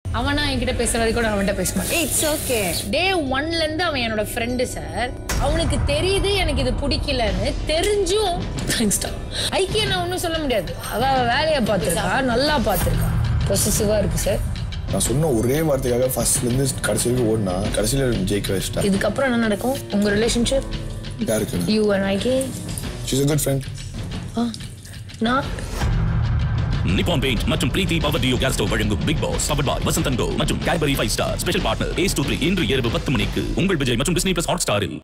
அவனா என்கிட்ட பேசுற வரைக்கும் நான் அவன்கிட்ட பேச மாட்டேன் இட்ஸ் ஓகே டே ஒன்ல இருந்து அவன் என்னோட ஃப்ரெண்டு சார் அவனுக்கு தெரியுது எனக்கு இது பிடிக்கலன்னு தெரிஞ்சும் தேங்க்ஸ்டா ஐக்கிய நான் ஒன்றும் சொல்ல முடியாது அவ அவ வேலையை பார்த்துருக்கா நல்லா பார்த்துருக்கா பொசிசிவா இருக்கு சார் நான் சொன்ன ஒரே வார்த்தைக்காக ஃபர்ஸ்ட்ல இருந்து கடைசி வரைக்கும் ஓடினா கடைசியில ஜெயிக்க வச்சிட்டா இதுக்கப்புறம் என்ன நடக்கும் உங்க ரிலேஷன்ஷிப் யாருக்கு யூ அண்ட் ஐக்கே ஷீஸ் a குட் ஃப்ரெண்ட் நான் நிப்பான் பெயிண்ட் மற்றும் Preethi power duo gas stove வழங்கும் பிக் பாஸ் பவர் பாய் வசந்த் அண்ட் கோ மற்றும் Cadbury five star special partner ace two three இன்று இரவு பத்து மணிக்கு உங்கள் விஜய் மற்றும் டிஸ்னி பிளஸ் ஹாட் ஸ்டாரில்